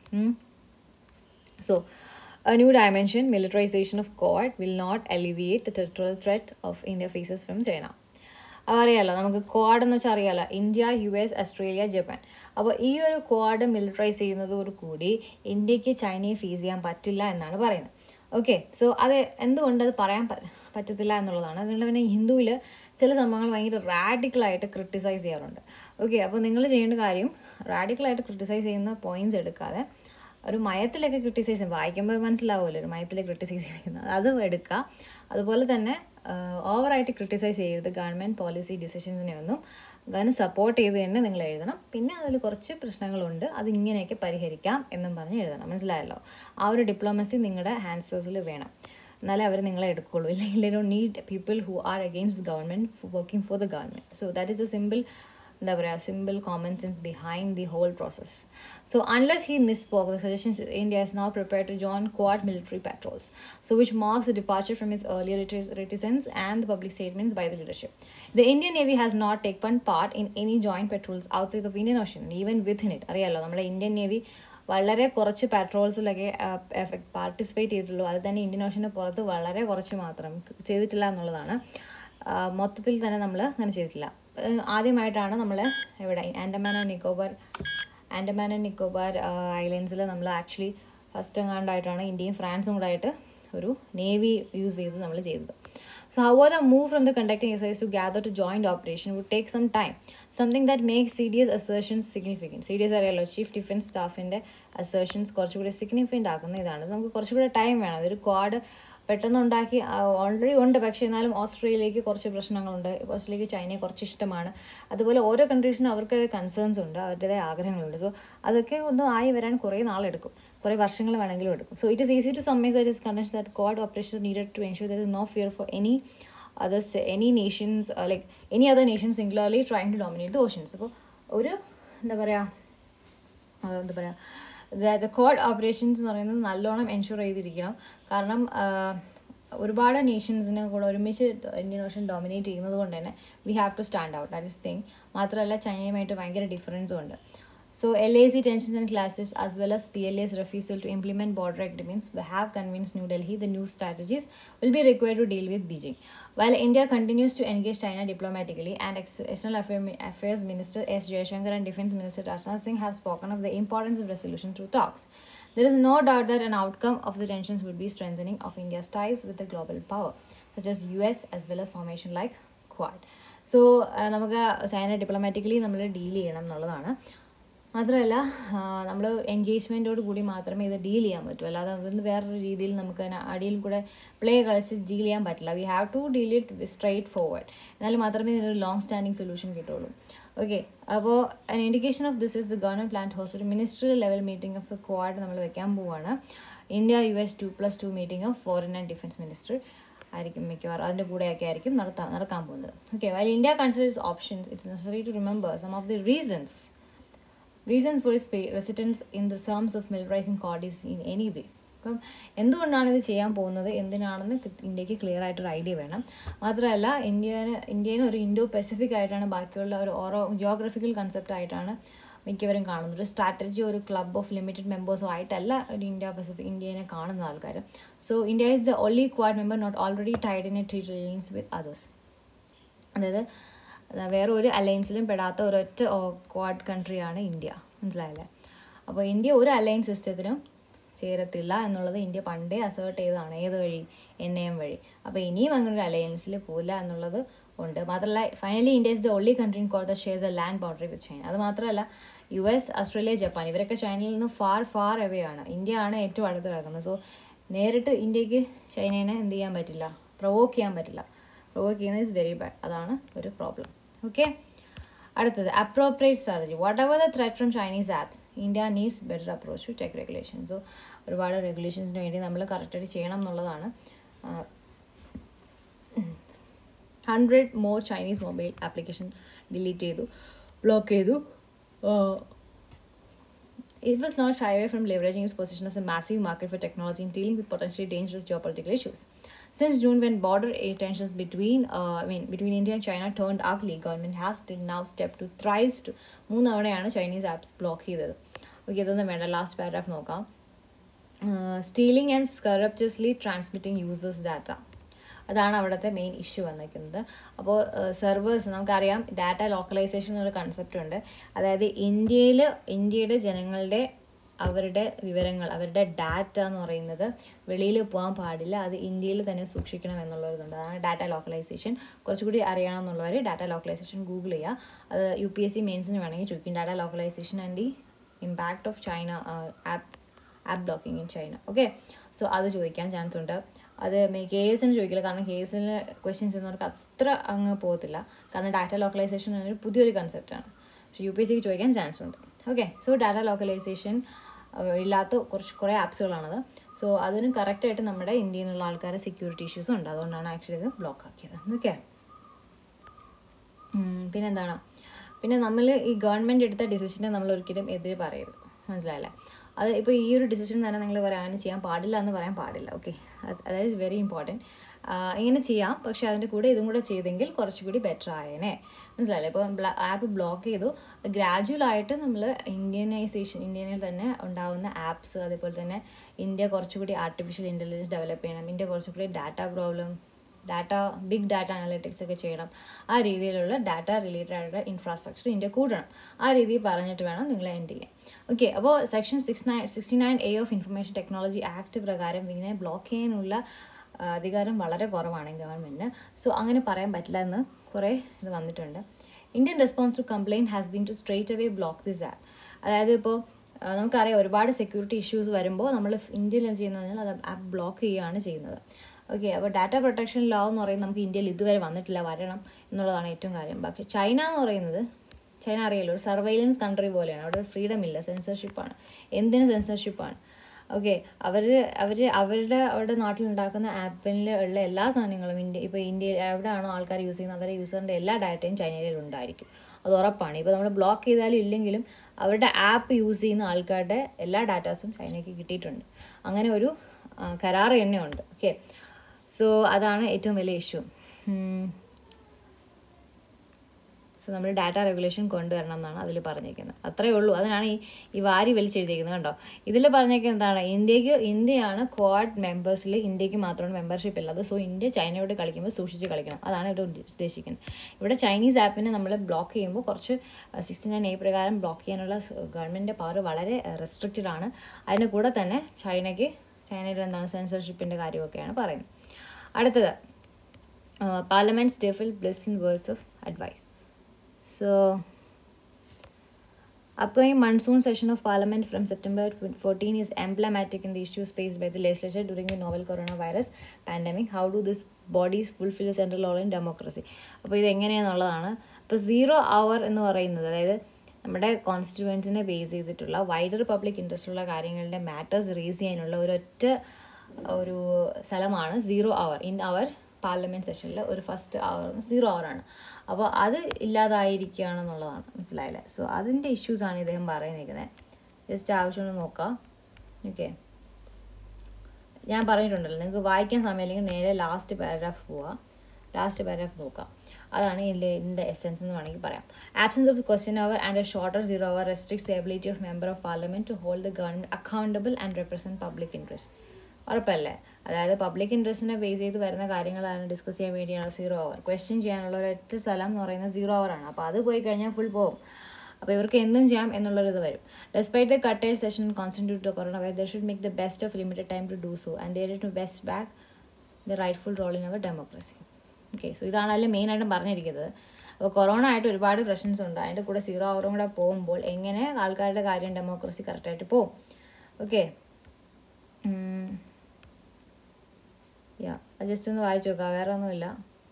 so A new dimension, militarization of Quad, will not alleviate the territorial threat of India faces from China. അറിയാലോ നമുക്ക് ക്വാഡ് എന്ന് വെച്ചാൽ അറിയാലോ India U S Australia Japan അപ്പോൾ ഈ ഒരു ക്വാഡ് മിലിറ്ററൈസ് ചെയ്യുന്നതോടു കൂടി ഇന്ത്യക്ക് ചൈനയെ ഫേസ് ചെയ്യാൻ പറ്റില്ല എന്നാണ് പറയുന്നത് ഓക്കെ സോ അത് എന്തുകൊണ്ട് അത് പറയാൻ പറ്റത്തില്ല എന്നുള്ളതാണ് അതുകൊണ്ട് പിന്നെ ഹിന്ദുവിൽ ചില സംഭവങ്ങൾ ഭയങ്കര റാഡിക്കലായിട്ട് ക്രിട്ടിസൈസ് ചെയ്യാറുണ്ട് ഓക്കെ അപ്പോൾ നിങ്ങൾ ചെയ്യേണ്ട കാര്യം റാഡിക്കലായിട്ട് ക്രിട്ടിസൈസ് ചെയ്യുന്ന പോയിന്റ്സ് എടുക്കാതെ ഒരു മയത്തിലൊക്കെ ക്രിട്ടിസൈസ് ചെയ്യും വായിക്കുമ്പോൾ മനസ്സിലാവുമല്ലോ ഒരു മയത്തിൽ ക്രിട്ടിസൈസ് ചെയ്യുന്നത് അത് എടുക്കുക അതുപോലെ തന്നെ ഓവറായിട്ട് ക്രിട്ടിസൈസ് ചെയ്യരുത് ഗവൺമെൻറ് പോളിസി ഡിസിഷൻസിനെ ഒന്നും അതിന് സപ്പോർട്ട് ചെയ്ത് തന്നെ നിങ്ങൾ എഴുതണം പിന്നെ അതിൽ കുറച്ച് പ്രശ്നങ്ങളുണ്ട് അത് ഇങ്ങനെയൊക്കെ പരിഹരിക്കാം എന്നും പറഞ്ഞ് എഴുതണം മനസ്സിലായല്ലോ ആ ഒരു ഡിപ്ലോമസി നിങ്ങളുടെ ഹാൻഡ്സേഴ്സിൽ വേണം എന്നാലേ അവർ നിങ്ങളെ എടുക്കുകയുള്ളൂ ഇല്ലെങ്കിൽ do need people who are against government working for the government so that is a simple എന്താ പറയുക simple common sense behind the whole process so unless he misspoke the suggestions India is not prepare to join Quad military patrols so which marks a departure from its earlier reticence and the public statements by the leadership. The Indian Navy has not taken part in any joint patrols outside of Indian Ocean, even within it. അറിയാലോ നമ്മുടെ Indian navy വളരെ കുറച്ച് പാട്രോൾസിലൊക്കെ participate ചെയ്തിട്ടുള്ളൂ അത് തന്നെ Indian ഓഷന് പുറത്ത് വളരെ കുറച്ച് മാത്രം ചെയ്തിട്ടില്ല എന്നുള്ളതാണ് മൊത്തത്തിൽ തന്നെ നമ്മൾ അങ്ങനെ ചെയ്തിട്ടില്ല ആദ്യമായിട്ടാണ് നമ്മൾ എവിടെ ആൻഡമാൻ ആൻഡ് നിക്കോബാർ ആൻഡമാൻ ആൻഡ് നിക്കോബാർ ഐലൻഡ്സിൽ നമ്മൾ ആക്ച്വലി ഫസ്റ്റ് എങ്ങാണ്ടായിട്ടാണ് ഇന്ത്യയും ഫ്രാൻസും കൂടെ ആയിട്ട് ഒരു നേവി യൂസ് ചെയ്ത് നമ്മൾ ചെയ്തത് so how are the move from the conducting exercise together to joint operation would take some time something that make C D S assertions significant C D S അറിയാലോ chief defence സ്റ്റാഫിൻ്റെ assertions കുറച്ചുകൂടി significant ആക്കുന്ന ഇതാണ് നമുക്ക് കുറച്ചുകൂടി time വേണം അതൊരു quad പെട്ടെന്ന് ഉണ്ടാക്കി ഓൾറെഡി ഉണ്ട് പക്ഷേ എന്നാലും ഓസ്ട്രേലിയക്ക് കുറച്ച് പ്രശ്നങ്ങളുണ്ട് ഓസ്ട്രേലിയക്ക് ചൈനയെ കുറച്ച് ഇഷ്ടമാണ് അതുപോലെ ഓരോ കൺട്രീസിനും അവർക്ക് കൺസേൺസ് ഉണ്ട് അവരുടേതായ ആഗ്രഹങ്ങളുണ്ട് സോ അതൊക്കെ ഒന്ന് ആയി വരാൻ കുറേ നാളെടുക്കും കുറേ വർഷങ്ങൾ വേണമെങ്കിലും എടുക്കും so it is easy to surmise that is contents that cooperation needed to ensure there is no fear for any others any nations like any other nations singularly trying to dominate the oceans അപ്പോൾ ഒരു എന്താ പറയുക എന്താ പറയുക അതായത് code operations എന്ന് പറയുന്നത് നല്ലോണം എൻഷുർ ചെയ്തിരിക്കണം കാരണം ഒരുപാട് നേഷൻസിനെ കൂടെ ഒരുമിച്ച് ഇന്ത്യൻ ഓഷൻ ഡോമിനേറ്റ് ചെയ്യുന്നത് കൊണ്ട് തന്നെ we have to stand out that is thing മാത്രമല്ല ചൈനയുമായിട്ട് ഭയങ്കര ഡിഫറൻസും ഉണ്ട് So LAC tensions and clashes as well as PLA's refusal to implement border agreements have convinced New Delhi the new strategies will be required to deal with Beijing. While India continues to engage China diplomatically and External Affairs Minister S. Jaishankar and Defense Minister Rajnath Singh have spoken of the importance of resolution through talks. There is no doubt that an outcome of the tensions would be strengthening of India's ties with the global power, such as US as well as formation like Quad. So നമുക്ക് China diplomatically നമ്മൾ deal ചെയ്യണം എന്നുള്ളതാണ് മാത്രമല്ല നമ്മൾ എൻഗേജ്മെൻറ്റോട് കൂടി മാത്രമേ ഇത് deal ചെയ്യാൻ പറ്റൂ അല്ലാതെ അതൊന്ന് വേറൊരു രീതിയിൽ നമുക്ക് അടിയിൽ കൂടെ പ്ലേ കളിച്ച് ഡീൽ ചെയ്യാൻ പറ്റില്ല we have to deal it straightforward എന്നാൽ മാത്രമേ ഇതിനൊരു ലോങ് സ്റ്റാൻഡിങ് സൊല്യൂഷൻ കിട്ടുള്ളൂ ഓക്കെ അപ്പോൾ an indication of this is the government plan host ഒരു ministerial level meeting of the Quad നമ്മൾ വെക്കാൻ പോവുകയാണ് India U S two plus two meeting of foreign and defence minister ആയിരിക്കും മിക്കവാറും അതിൻ്റെ കൂടെയൊക്കെ ആയിരിക്കും നടത്താൻ നടക്കാൻ പോകുന്നത് okay while India considers options it's necessary to remember some of the reasons reasons for is reticence in the terms of militarising Quad's in any way അപ്പം എന്തുകൊണ്ടാണ് ഇത് ചെയ്യാൻ പോകുന്നത് എന്തിനാണെന്ന് ഇന്ത്യക്ക് ക്ലിയർ ആയിട്ടൊരു ഐഡിയ വേണം മാത്രമല്ല ഇന്ത്യന് ഇന്ത്യനെ ഒരു ഇൻഡോ പെസിഫിക് ആയിട്ടാണ് ബാക്കിയുള്ള ഒരു ഓരോ ജിയോഗ്രഫിക്കൽ കൺസെപ്റ്റ് ആയിട്ടാണ് മിക്കവരും കാണുന്നത് ഒരു സ്ട്രാറ്റജി ഒരു ക്ലബ് ഓഫ് ലിമിറ്റഡ് മെമ്പേഴ്സോ ആയിട്ടല്ല ഒരു ഇന്ത്യ പസഫിക് ഇന്ത്യനെ കാണുന്ന ആൾക്കാർ so India is the only Quad member not already tied in a treaty relations with others അതായത് അത് വേറെ ഒരു അലയൻസിലും പെടാത്ത ഒരൊറ്റ ക്വാഡ് കൺട്രിയാണ് ഇന്ത്യ മനസ്സിലായല്ലേ അപ്പോൾ ഇന്ത്യ ഒരു അലയൻസ് സിസ്റ്റത്തിലും ചേരത്തില്ല എന്നുള്ളത് ഇന്ത്യ പണ്ടേ അസേർട്ട് ചെയ്തതാണ് ഏത് വഴി എൻ എം വഴി അപ്പോൾ ഇനിയും അങ്ങനെ ഒരു അലയൻസിൽ പോകില്ല എന്നുള്ളത് ഉണ്ട് മാത്രമല്ല finally India is the only country in Quad the shares a land border with China അത് മാത്രമല്ല യു എസ് ഓസ്ട്രേലിയ ജപ്പാൻ ഇവരൊക്കെ ചൈനയിൽ നിന്ന് ഫാർ ഫാർ അവേ ആണ് ഇന്ത്യ ആണ് ഏറ്റവും അടുത്ത് കിടക്കുന്നത് സോ നേരിട്ട് ഇന്ത്യക്ക് ചൈനേനെ എന്ത് ചെയ്യാൻ പറ്റില്ല പ്രൊവോക്ക് ചെയ്യാൻ പറ്റില്ല പ്രൊവോക്ക് ചെയ്യുന്നത് ഇസ് വെരി ബാഡ് അതാണ് ഒരു പ്രോബ്ലം ഓക്കെ അടുത്തത് appropriate strategy whatever the threat from Chinese apps India needs better approach to tech regulation so ഒരുപാട് റെഗുലേഷൻസിന് വേണ്ടി നമ്മൾ കറക്റ്റായിട്ട് ചെയ്യണം എന്നുള്ളതാണ് hundred more Chinese mobile application delete ചെയ്തു ബ്ലോക്ക് ചെയ്തു It was not shy away from leveraging its position as a massive market for technology and dealing with potentially dangerous geopolitical issues. Since June, when border tensions between, uh, I mean, between India and China turned ugly, government has till now stepped to thrice to മൂന്ന് തവണയാണ് Chinese apps block ചെയ്തത് okay ഇതൊന്നും വേണ്ട last paragraph നോക്കാം stealing and surreptitiously transmitting users data അതാണ് അവിടുത്തെ main issue വന്നിരിക്കുന്നത് അപ്പോൾ സെർവേഴ്സ് നമുക്കറിയാം ഡാറ്റ ലോക്കലൈസേഷൻ എന്നൊരു കൺസെപ്റ്റ് ഉണ്ട് അതായത് ഇന്ത്യയിൽ ഇന്ത്യയുടെ ജനങ്ങളുടെ അവരുടെ വിവരങ്ങൾ അവരുടെ ഡാറ്റ എന്ന് പറയുന്നത് വെളിയിൽ പോകാൻ പാടില്ല അത് ഇന്ത്യയിൽ തന്നെ സൂക്ഷിക്കണം എന്നുള്ളതുണ്ട് അതാണ് ഡാറ്റ ലോക്കലൈസേഷൻ കുറച്ചുകൂടി അറിയണം എന്നുള്ളവർ ഡാറ്റ ലോക്കലൈസേഷൻ ഗൂഗിൾ ചെയ്യുക അത് യു പി എസ് സി മെയിൻസിന് വേണമെങ്കിൽ ചോദിക്കും data localisation and the impact of China app app blocking in China okay so അത് ചോദിക്കാൻ ചാൻസ് ഉണ്ട് അത് കേസിന് ചോദിക്കില്ല കാരണം കേസിന് ക്വസ്റ്റ്യൻസ് ചെയ്യുന്നവർക്ക് അത്ര അങ്ങ് പോകത്തില്ല കാരണം ഡാറ്റ ലോക്കലൈസേഷൻ എന്നൊരു പുതിയൊരു കൺസെപ്റ്റാണ് പക്ഷേ യു പി എസ് സിക്ക് ചോദിക്കാൻ ചാൻസ് ഉണ്ട് ഓക്കെ സോ ഡാറ്റ ലോക്കലൈസേഷൻ ഇല്ലാത്ത കുറച്ച് കുറേ ആപ്സുകളാണത് സോ അതിന് കറക്റ്റായിട്ട് നമ്മുടെ ഇന്ത്യയിൽ നിന്നുള്ള ആൾക്കാരെ സെക്യൂരിറ്റി ഇഷ്യൂസ് ഉണ്ട് അതുകൊണ്ടാണ് ആക്ച്വലി ഇത് ബ്ലോക്ക് ആക്കിയത് ഓക്കെ പിന്നെന്താണ് പിന്നെ നമ്മൾ ഈ ഗവൺമെൻറ് എടുത്ത ഡിസിഷനെ നമ്മൾ ഒരിക്കലും എതിര് പറയരുത് മനസ്സിലായല്ലേ അത് ഇപ്പോൾ ഈ ഒരു ഡിസിഷൻ തന്നെ നിങ്ങൾ പറയാൻ അങ്ങനെ ചെയ്യാൻ പാടില്ല എന്ന് പറയാൻ പാടില്ല ഓക്കെ അതായത് ഇസ് വെരി ഇമ്പോർട്ടൻറ്റ് ഇങ്ങനെ ചെയ്യാം പക്ഷേ അതിൻ്റെ കൂടെ ഇതും കൂടെ ചെയ്തെങ്കിൽ കുറച്ചുകൂടി ബെറ്റർ ആയേനെ മനസ്സിലായില്ലേ ഇപ്പോൾ ആപ്പ് ബ്ലോക്ക് ചെയ്തു ഗ്രാജുവൽ ആയിട്ട് നമ്മൾ ഇന്ത്യനൈസേഷൻ ഇന്ത്യയിൽ തന്നെ ഉണ്ടാകുന്ന ആപ്സ് അതേപോലെ തന്നെ ഇന്ത്യ കുറച്ചുകൂടി ആർട്ടിഫിഷ്യൽ ഇൻ്റലിജൻസ് ഡെവലപ്പ് ചെയ്യണം ഇന്ത്യ കുറച്ചുകൂടി data problem data big data analytics ഒക്കെ ചെയ്യണം ആ രീതിയിലുള്ള ഡാറ്റ റിലേറ്റഡ് ആയിട്ടുള്ള ഇൻഫ്രാസ്ട്രക്ചർ ഇന്ത്യ കൂട്ടണം ആ രീതിയിൽ പറഞ്ഞിട്ട് വേണം നിങ്ങൾ എൻഡ് ചെയ്യാൻ ഓക്കെ അപ്പോൾ section six nine sixty nine A of information technology act പ്രകാരം ഇങ്ങനെ ബ്ലോക്ക് ചെയ്യാനുള്ള അധികാരം വളരെ കുറവാണ് ഗവൺമെൻറ്റിന് സോ അങ്ങനെ പറയാൻ പറ്റില്ല എന്ന് കുറേ ഇത് വന്നിട്ടുണ്ട് Indian response to complaint has been to straight away block this app അതായത് ഇപ്പോൾ നമുക്കറിയാം ഒരുപാട് സെക്യൂരിറ്റി ഇഷ്യൂസ് വരുമ്പോൾ നമ്മൾ ഇന്ത്യയിൽ എന്ത് ചെയ്യുന്നത് അത് ആപ്പ് ബ്ലോക്ക് ചെയ്യുകയാണ് ചെയ്യുന്നത് ഓക്കെ അപ്പോൾ ഡാറ്റ പ്രൊട്ടക്ഷൻ ലോ എന്ന് പറയുന്നത് നമുക്ക് ഇന്ത്യയിൽ ഇതുവരെ വന്നിട്ടില്ല വരണം എന്നുള്ളതാണ് ഏറ്റവും കാര്യം ബാക്കി ചൈന എന്ന് പറയുന്നത് ചൈന അറിയാലോ ഒരു സർവൈലൻസ് കൺട്രി പോലെയാണ് അവിടെ ഫ്രീഡം ഇല്ല സെൻസർഷിപ്പാണ് എന്തിന് സെൻസർഷിപ്പാണ് ഓക്കെ അവർ അവർ അവരുടെ അവരുടെ നാട്ടിലുണ്ടാക്കുന്ന ആപ്പിൽ ഉള്ള എല്ലാ സാധനങ്ങളും ഇന്ത്യ ഇപ്പോൾ ഇന്ത്യയിൽ എവിടെയാണോ ആൾക്കാർ യൂസ് ചെയ്യുന്നത് അവരുടെ യൂസറിൻ്റെ എല്ലാ ഡാറ്റയും ചൈനയിൽ ഉണ്ടായിരിക്കും അത് ഉറപ്പാണ് ഇപ്പോൾ നമ്മൾ ബ്ലോക്ക് ചെയ്താലും ഇല്ലെങ്കിലും അവരുടെ ആപ്പ് യൂസ് ചെയ്യുന്ന ആൾക്കാരുടെ എല്ലാ ഡാറ്റാസും ചൈനയ്ക്ക് കിട്ടിയിട്ടുണ്ട് അങ്ങനെ ഒരു കരാർ തന്നെ ഉണ്ട് ഓക്കെ സോ അതാണ് ഏറ്റവും വലിയ ഇഷ്യൂ സോ നമ്മൾ ഡാറ്റ റെഗുലേഷൻ കൊണ്ടുവരണം എന്നാണ് അതിൽ പറഞ്ഞിരിക്കുന്നത് അത്രയേ ഉള്ളൂ അതിനാണ് ഈ ഈ വാരി വലിച്ചെഴുതിയിരിക്കുന്നത് കണ്ടോ ഇതിൽ പറഞ്ഞിരിക്കുന്നത് എന്താണ് ഇന്ത്യക്ക് ഇന്ത്യയാണ് ക്വാഡ് മെമ്പേഴ്സിൽ ഇന്ത്യക്ക് മാത്രമാണ് മെമ്പർഷിപ്പ് ഉള്ളത് സോ ഇന്ത്യ ചൈനയോട് കളിക്കുമ്പോൾ സൂക്ഷിച്ച് കളിക്കണം അതാണ് ഇവിടെ ഉദ്ദേശിക്കുന്നത് ഇവിടെ ചൈനീസ് ആപ്പിനെ നമ്മൾ ബ്ലോക്ക് ചെയ്യുമ്പോൾ കുറച്ച് സിക്സ്റ്റി നയൻ എ പ്രകാരം ബ്ലോക്ക് ചെയ്യാനുള്ള ഗവൺമെൻറ്റിൻ്റെ പവർ വളരെ റെസ്ട്രിക്റ്റഡ് ആണ് അതിന് കൂടെ തന്നെ ചൈനയ്ക്ക് ചൈനയുടെ എന്താണ് സെൻസർഷിപ്പിൻ്റെ കാര്യമൊക്കെയാണ് പറയുന്നത് അടുത്തത് parliament stifle bless in words of advice So, upcoming monsoon session of Parliament from September 14 is emblematic in the issues faced by the legislature during the novel coronavirus pandemic. How do these bodies fulfill a central role in democracy? അപ്പോൾ ഇത് എങ്ങനെയാണെന്നുള്ളതാണ് അപ്പോൾ zero അവർ എന്ന് പറയുന്നത് അതായത് നമ്മുടെ കോൺസ്റ്റിറ്റ്യുവൻസിനെ base ചെയ്തിട്ടുള്ള wider public interest ഉള്ള കാര്യങ്ങളുടെ മാറ്റേഴ്സ് റേസ് ചെയ്യാനുള്ള ഒരൊറ്റ ഒരു സ്ഥലമാണ് zero hour in our parliament സെഷനിൽ ഒരു ഫസ്റ്റ് അവർ സീറോ അവറാണ് അപ്പോൾ അത് ഇല്ലാതായിരിക്കുകയാണെന്നുള്ളതാണ് മനസ്സിലായില്ലേ സോ അതിൻ്റെ ഇഷ്യൂസാണ് ഇദ്ദേഹം പറയുന്നിരിക്കുന്നത് ജസ്റ്റ് ആവശ്യമുണ്ട് നോക്കാം ഓക്കെ ഞാൻ പറഞ്ഞിട്ടുണ്ടല്ലോ നിങ്ങൾക്ക് വായിക്കാൻ സമയമില്ലെങ്കിൽ നേരെ ലാസ്റ്റ് പാരഗ്രാഫ് പോവാം ലാസ്റ്റ് പാരഗ്രാഫ് നോക്കാം അതാണ് ഇതിൻ്റെ ഇതിൻ്റെ എസെൻസ് എന്ന് വേണമെങ്കിൽ പറയാം absence of question hour and a shorter zero hour restricts the ability of member of parliament to hold the government accountable and represent public interest ഉറപ്പല്ലേ അതായത് പബ്ലിക് ഇൻട്രസ്റ്റിനെ ബേസ് ചെയ്ത് വരുന്ന കാര്യങ്ങളാണ് ഡിസ്കസ് ചെയ്യാൻ വേണ്ടിയാണ് സീറോ അവർ ക്വസ്റ്റ്യൻ ചെയ്യാനുള്ള ഒരൊറ്റ സ്ഥലം എന്ന് പറയുന്നത് സീറോ ആണ് അപ്പോൾ അത് പോയി കഴിഞ്ഞാൽ ഫുൾ പോകും അപ്പോൾ ഇവർക്ക് എന്തും ചെയ്യാം എന്നുള്ളൊരിത് വരും despite the curtailed session concentrate to corona why they should make the best of limited time to do so and they too best back the rightful role in our democracy okay so ഇതാണ് അതിൽ മെയിനായിട്ടും പറഞ്ഞിരിക്കുന്നത് അപ്പോൾ corona ആയിട്ട് ഒരുപാട് പ്രശ്നസ് ഉണ്ട് അതിൻ്റെ കൂടെ സീറോ അവറും കൂടെ പോകുമ്പോൾ എങ്ങനെ ആൾക്കാരുടെ കാര്യം ഡെമോക്രസി കറക്റ്റായിട്ട് പോകും ഓക്കെ യാ ജസ്റ്റ് ഒന്ന് വായിച്ചു നോക്കാം വേറെ ഒന്നുമില്ല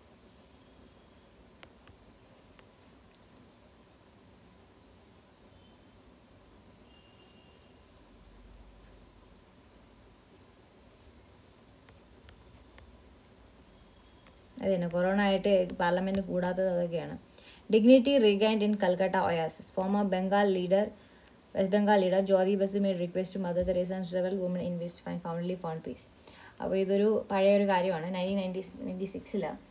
അത് തന്നെ കൊറോണ ആയിട്ട് പാർലമെന്റ് കൂടാത്തത് അതൊക്കെയാണ് dignity regained in Calcutta oasis former Bengal leader West Bengal leader Jyoti Basu made request to Mother Teresa and several woman invest fine fondly phone peace അപ്പോൾ ഇതൊരു പഴയൊരു കാര്യമാണ് നയൻറ്റീൻ നയൻറ്റി നയൻറ്റി സിക്സിലാണ്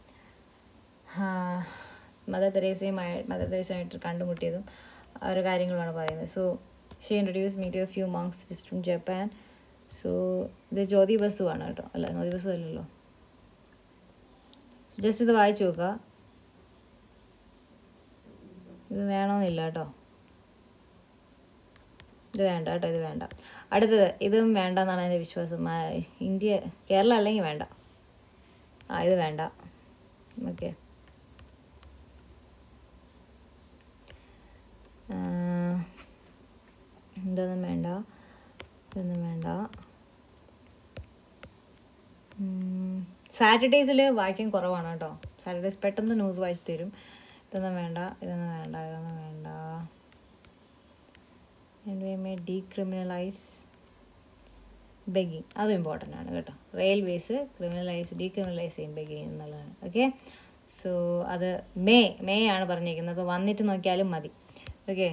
മദർ തെരേസയുമായി മദർ തെരേസയായിട്ട് കണ്ടുമുട്ടിയതും ആ ഒരു കാര്യങ്ങളാണ് പറയുന്നത് so she introduce me to a few monks visit from Japan so ഇത് ജ്യോതി ബസു ആണ് കേട്ടോ അല്ല ജ്യോതി ബസു അല്ലല്ലോ ജസ്റ്റ് ഇത് വായിച്ചു നോക്കുക ഇത് വേണമെന്നില്ല കേട്ടോ ഇത് വേണ്ട കേട്ടോ ഇത് വേണ്ട അടുത്തത് ഇതും വേണ്ട എന്നാണ് എൻ്റെ വിശ്വാസം ആ, ഇന്ത്യ കേരളം അല്ലെങ്കിൽ വേണ്ട ആ ഇത് വേണ്ട ഓക്കെ ഇതൊന്നും വേണ്ട ഇതൊന്നും വേണ്ട സാറ്റർഡേസിൽ വായിക്കാൻ കുറവാണ് കേട്ടോ സാറ്റർഡേസ് പെട്ടെന്ന് ന്യൂസ് വായിച്ചു തരും ഇതൊന്നും വേണ്ട ഇതൊന്നും വേണ്ട ഇതൊന്നും വേണ്ട and we may decriminalise begging അതും ഇമ്പോർട്ടൻ്റ് ആണ് കേട്ടോ റെയിൽവേസ് ക്രിമിനലൈസ് ഡീക്രിമിനലൈസ് ചെയ്യും ബെഗിങ് എന്നുള്ളതാണ് ഓക്കെ സോ അത് മേ മേ ആണ് പറഞ്ഞിരിക്കുന്നത് അപ്പോൾ വന്നിട്ട് നോക്കിയാലും മതി ഓക്കെ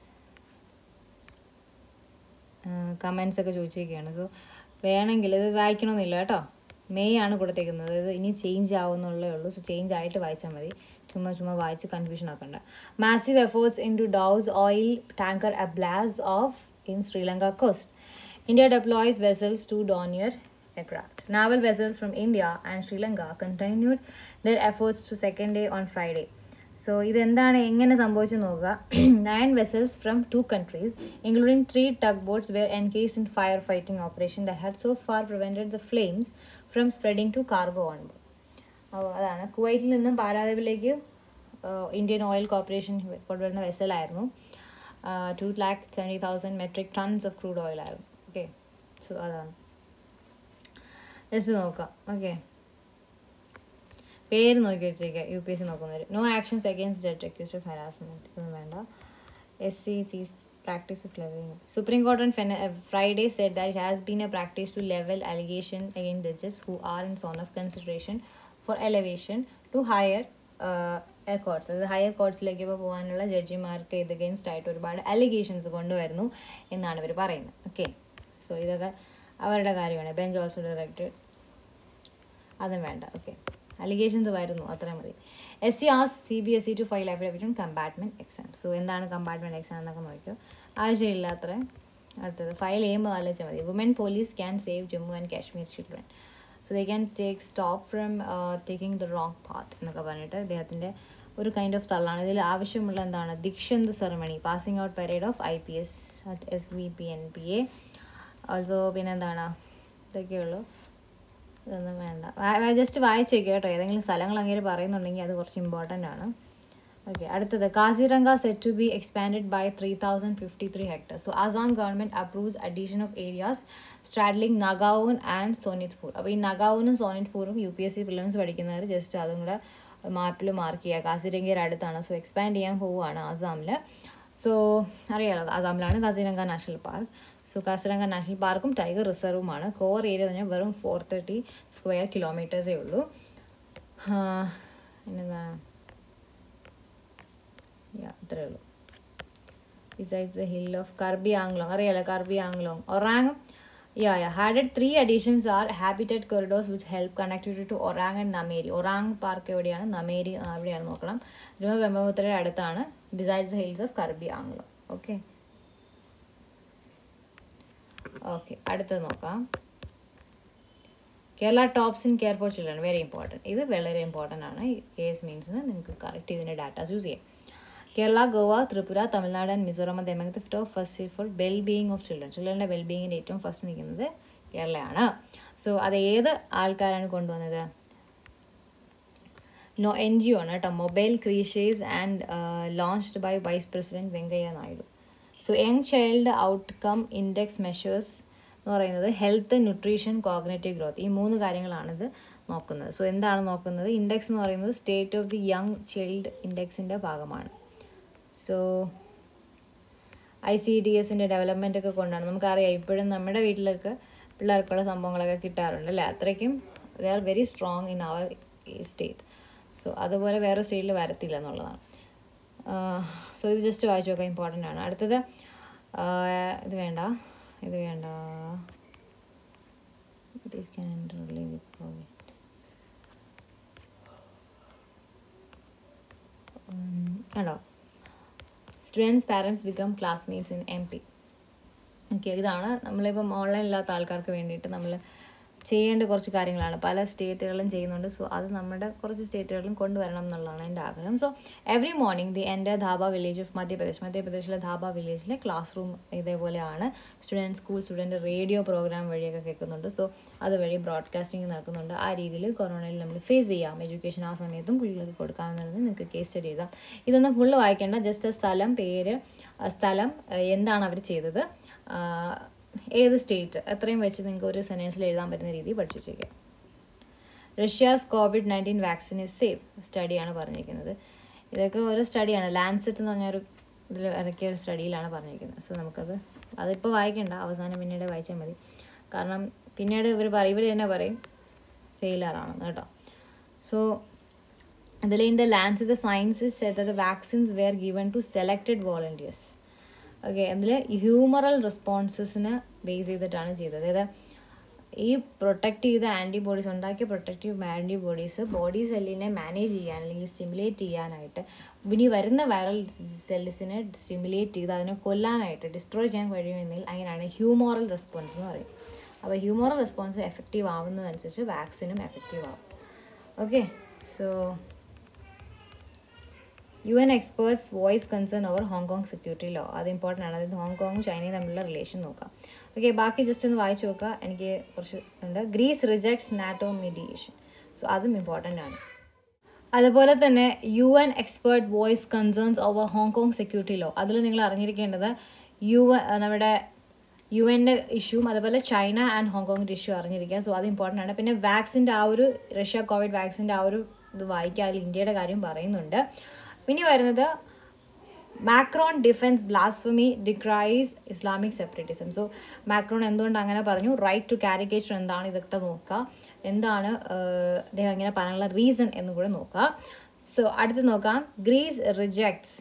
കമൻസ് ഒക്കെ ചോദിച്ചിരിക്കുകയാണ് സോ വേണമെങ്കിൽ ഇത് വായിക്കണമെന്നില്ല കേട്ടോ മെയ് ആണ് കൊടുത്തേക്കുന്നത് ഇത് ഇനി ചേഞ്ച് ആവുന്നുള്ളേ ഉള്ളൂ സോ ചേഞ്ച് ആയിട്ട് വായിച്ചാൽ മതി ചുമ്മാ ചുമ്മാ വായിച്ച് കൺഫ്യൂഷൻ ആക്കണ്ട massive efforts in to douse oil tanker ablaze off in Sri Lanka coast India deploys vessels to Dornier aircraft. Naval vessels from India and Sri Lanka continued their efforts to second day on Friday. So ഇതെന്താണ് എങ്ങനെ സംഭവിച്ചു നോക്കുക nine vessels from two countries including three tug boats were engage in fire fighting operation the had so far prevented the flames from spreading to cargo on board അപ്പോൾ അതാണ് കുവൈറ്റിൽ നിന്നും പാരാദ്വീപിലേക്ക് ഇന്ത്യൻ ഓയിൽ കോർപ്പറേഷൻ കൊണ്ടുവരുന്ന വെസലായിരുന്നു two lakh seventy thousand metric tons of crude oil ആയിരുന്നു okay so അതാണ് just നോക്കാം ഓക്കെ പേര് നോക്കി വെച്ചേക്കുക U P S C നോക്കുന്നവർ no actions against judge accused of harassment ഒന്നും വേണ്ട S C sees practice of levelling Supreme Court on Friday said that it has been a practice to level allegation again judges who are in zone of consideration for elevation to higher courts അതായത് higher കോർട്സിലേക്ക് ഇപ്പോൾ പോകാനുള്ള ജഡ്ജിമാർക്ക് ഇത് against ആയിട്ട് ഒരുപാട് allegations കൊണ്ടുവരുന്നു എന്നാണ് ഇവർ പറയുന്നത് ഓക്കെ സോ ഇതൊക്കെ അവരുടെ കാര്യമാണ് ബെഞ്ച് ഓൾസോ ഡയറക്റ്റഡ് അതും വേണ്ട ഓക്കെ അലിഗേഷൻസ് വരുന്നു അത്രയും മതി എസ് സി ആസ് C B S E to file affidavit compartment exam so എന്താണ് കമ്പാർട്ട്മെൻറ്റ് എക്സാം എന്നൊക്കെ നോക്കിയോ ആവശ്യമില്ല അത്രയും അടുത്തത് ഫയൽ ചെയ്യുമ്പോൾ ആലോചിച്ചാൽ മതി woman police can save Jammu and Kashmir children so they can take stop from taking the wrong path എന്നൊക്കെ പറഞ്ഞിട്ട് അദ്ദേഹത്തിൻ്റെ ഒരു കൈൻഡ് ഓഫ് തള്ളാണ് ഇതിൽ ആവശ്യമുള്ള എന്താണ് Dikshant ceremony passing out parade of I P S at S V P N P A also പിന്നെന്താണ് ഇതൊക്കെയുള്ളൂ ഇതൊന്നും വേണ്ട ജസ്റ്റ് വായിച്ചേക്കുക കേട്ടോ ഏതെങ്കിലും സ്ഥലങ്ങൾ അങ്ങനെ പറയുന്നുണ്ടെങ്കിൽ അത് കുറച്ച് ഇമ്പോർട്ടൻ്റ് ആണ് ഓക്കെ അടുത്തത് Kaziranga set to be expanded by three thousand fifty three hectare so Assam government approves addition of areas straddling Nagaon and Sonitpur അപ്പോൾ ഈ നഗാവൂനും സോനിത്പൂറും U P S C prelims പഠിക്കുന്നവർ ജസ്റ്റ് അതും കൂടെ മാപ്പിൽ മാർക്ക് ചെയ്യുക കാസിരംഗയുടെ അടുത്താണ് സോ എക്സ്പാൻഡ് ചെയ്യാൻ പോവുകയാണ് ആസാമിൽ സോ അറിയാലോ ആസാമിലാണ് Kaziranga national park so Kaziranga national പാർക്കും ടൈഗർ റിസർവുമാണ് കോർ ഏരിയ എന്ന് പറഞ്ഞാൽ വെറും ഫോർ തേർട്ടി സ്ക്വയർ കിലോമീറ്റേഴ്സേ ഉള്ളൂ പിന്നെന്താ യാ ഇത്രയേ ഉള്ളൂ besides the hill of Karbi Anglong അറിയാലോ കർബി ആംഗ്ലോങ് ഒറാങ് യാ യാ added three additions are habitat corridors which help connectivity to Orang and Nameri Orang park എവിടെയാണ് നമേരി എവിടെയാണ് നോക്കണം രുമ ബ്രഹ്മപുത്രയുടെ അടുത്താണ് besides the hills of Karbi Anglong okay okay അടുത്തത് നോക്കാം Kerala tops in care for children very important ഇത് വളരെ ഇമ്പോർട്ടൻ്റ് ആണ് കെ എസ് മീൻസിന് നിങ്ങൾക്ക് കറക്റ്റ് ഇതിൻ്റെ ഡാറ്റാസ് യൂസ് ചെയ്യാം കേരള ഗോവ ത്രിപുര തമിഴ്നാട് ആൻഡ് മിസോറാം അദ്ദേഹം the top first for well being of children ചിൽഡ്രൻ്റെ വെൽ ബീയിങ്ങിൻ്റെ ഏറ്റവും ഫസ്റ്റ് നിൽക്കുന്നത് കേരളയാണ് സോ അത് ഏത് ആൾക്കാരാണ് കൊണ്ടുവന്നത് നോ എൻ ജി ഒ ആണ് കേട്ടോ mobile creches and launched by vice president Venkaiah Naidu so young child outcome index measures എന്ന് പറയുന്നത് ഹെൽത്ത് ന്യൂട്രീഷൻ കോഗ്നേറ്റീവ് ഗ്രോത്ത് ഈ മൂന്ന് കാര്യങ്ങളാണിത് നോക്കുന്നത് സോ എന്താണ് നോക്കുന്നത് ഇൻഡെക്സ് എന്ന് പറയുന്നത് state of the young child ഇൻഡെക്സിൻ്റെ ഭാഗമാണ് സോ ഐ സി ഡി എസിൻ്റെ ഡെവലപ്മെൻ്റ് ഒക്കെ കൊണ്ടാണ് നമുക്കറിയാം ഇപ്പോഴും നമ്മുടെ വീട്ടിലൊക്കെ പിള്ളേർക്കുള്ള സംഭവങ്ങളൊക്കെ കിട്ടാറുണ്ട് അല്ലേ അത്രയ്ക്കും they are very strong in our state so അതുപോലെ വേറെ സ്റ്റേറ്റിൽ വരത്തില്ല എന്നുള്ളതാണ് സോ ഇത് ജസ്റ്റ് വായിച്ചു നോക്കാം ഇമ്പോർട്ടൻ്റ് ആണ് അടുത്തത് ഇത് വേണ്ട ഇത് വേണ്ട കണ്ടോ students parents become classmates in M P okay ഇതാണ് നമ്മളിപ്പം ഓൺലൈൻ ഇല്ലാത്ത ആൾക്കാർക്ക് വേണ്ടിയിട്ട് നമ്മൾ ചെയ്യേണ്ട കുറച്ച് കാര്യങ്ങളാണ് പല സ്റ്റേറ്റുകളും ചെയ്യുന്നുണ്ട് സോ അത് നമ്മുടെ കുറച്ച് സ്റ്റേറ്റുകളിലും കൊണ്ടുവരണം എന്നുള്ളതാണ് എൻ്റെ ആഗ്രഹം സോ എവറി മോർണിംഗ് ദി എൻ്റെ ധാബ വില്ലേജ് ഓഫ് മധ്യപ്രദേശ് മധ്യപ്രദേശിലെ ധാബ വില്ലേജിലെ ക്ലാസ് റൂം ഇതേപോലെയാണ് student school student radio program വഴിയൊക്കെ കേൾക്കുന്നുണ്ട് സോ അതുവഴി ബ്രോഡ്കാസ്റ്റിംഗ് നടക്കുന്നുണ്ട് ആ രീതിയിൽ കൊറോണയിൽ നമ്മൾ ഫേസ് ചെയ്യാം എഡ്യൂക്കേഷൻ ആ സമയത്തും കുട്ടികൾക്ക് കൊടുക്കാമെന്നുള്ളത് നിങ്ങൾക്ക് കേസ് സ്റ്റഡി ചെയ്താം ഇതൊന്നും ഫുള്ള് വായിക്കേണ്ട ജസ്റ്റ് സ്ഥലം പേര് സ്ഥലം എന്താണ് അവർ ചെയ്തത് ഏത് സ്റ്റേറ്റ് അത്രയും വെച്ച് നിങ്ങൾക്ക് ഒരു സെൻറ്റൻസിൽ എഴുതാൻ പറ്റുന്ന രീതിയിൽ പഠിച്ചു വെച്ചേക്കാം Russia's covid nineteen vaccine is safe സ്റ്റഡിയാണ് പറഞ്ഞിരിക്കുന്നത് ഇതൊക്കെ ഒരു സ്റ്റഡിയാണ് ലാൻസെറ്റ് എന്ന് പറഞ്ഞൊരു ഇതിൽ ഇറക്കിയ ഒരു സ്റ്റഡിയിലാണ് പറഞ്ഞിരിക്കുന്നത് സോ നമുക്കത് അതിപ്പോൾ വായിക്കണ്ട അവസാനം പിന്നീട് വായിച്ചാൽ മതി കാരണം പിന്നീട് ഇവർ പറയും ഇവർ തന്നെ പറയും ഫെയിലറാണെന്ന് കേട്ടോ സോ അതിൽ in the lance the sciences set the vaccines were given to selected volunteers okay അതിൽ ഹ്യൂമറൽ റെസ്പോൺസസിന് ബേസ് ചെയ്തിട്ടാണ് ചെയ്തത് അതായത് ഈ പ്രൊട്ടക്റ്റ് ചെയ്ത ആൻറ്റിബോഡീസ് ഉണ്ടാക്കിയ പ്രൊട്ടക്റ്റീവ് ആൻറ്റിബോഡീസ് ബോഡി സെല്ലിനെ മാനേജ് ചെയ്യാൻ അല്ലെങ്കിൽ സ്റ്റിമുലേറ്റ് ചെയ്യാനായിട്ട് ഇനി വരുന്ന വൈറൽ സെൽസിനെ സ്റ്റിമുലേറ്റ് ചെയ്ത് അതിനെ കൊല്ലാനായിട്ട് ഡിസ്ട്രോയ് ചെയ്യാൻ കഴിയുമെങ്കിൽ അങ്ങനെയാണ് ഹ്യൂമോറൽ റെസ്പോൺസ് എന്ന് പറയും അപ്പോൾ ഹ്യൂമോറൽ റെസ്പോൺസ് എഫക്റ്റീവ് ആവുന്നതനുസരിച്ച് വാക്സിനും എഫക്റ്റീവ് ആവും okay so U N experts voice concern over Hong Kong security law അത് ഇമ്പോർട്ടൻ്റ് ആണ് അതായത് ഹോങ്കോങ്ങും ചൈനയും തമ്മിലുള്ള റിലേഷൻ നോക്കാം ഓക്കെ ബാക്കി ജസ്റ്റ് ഒന്ന് വായിച്ചു നോക്കുക എനിക്ക് കുറച്ച് ഉണ്ട് Greece rejects NATO mediation so അതും ഇമ്പോർട്ടൻ്റ് ആണ് അതുപോലെ തന്നെ U N expert voice concerns over Hong Kong security law അതിൽ നിങ്ങൾ അറിഞ്ഞിരിക്കേണ്ടത് യു നമ്മുടെ യു എൻ്റെ ഇഷ്യൂവും അതുപോലെ ചൈന ആൻഡ് ഹോങ്കോങ്ങിൻ്റെ ഇഷ്യൂ അറിഞ്ഞിരിക്കുക സോ അത് ഇമ്പോർട്ടൻ്റ് ആണ് പിന്നെ വാക്സിൻ്റെ ആ ഒരു റഷ്യ കോവിഡ് വാക്സിൻ്റെ ആ ഒരു ഇത് വായിക്കുക അതിൽ ഇന്ത്യയുടെ കാര്യം പറയുന്നുണ്ട് പിന്നെ വരുന്നത് Macron defends blasphemy decries Islamic separatism so Macron എന്തുകൊണ്ട് അങ്ങനെ പറഞ്ഞു റൈറ്റ് ടു കാരിക്കേച്ചർ എന്താണ് ഇതൊക്കെ നോക്കുക എന്താണ് അദ്ദേഹം ഇങ്ങനെ പറയാനുള്ള റീസൺ എന്നും കൂടെ നോക്കുക സോ അടുത്ത് നോക്കാം ഗ്രീസ് റിജക്ട്സ്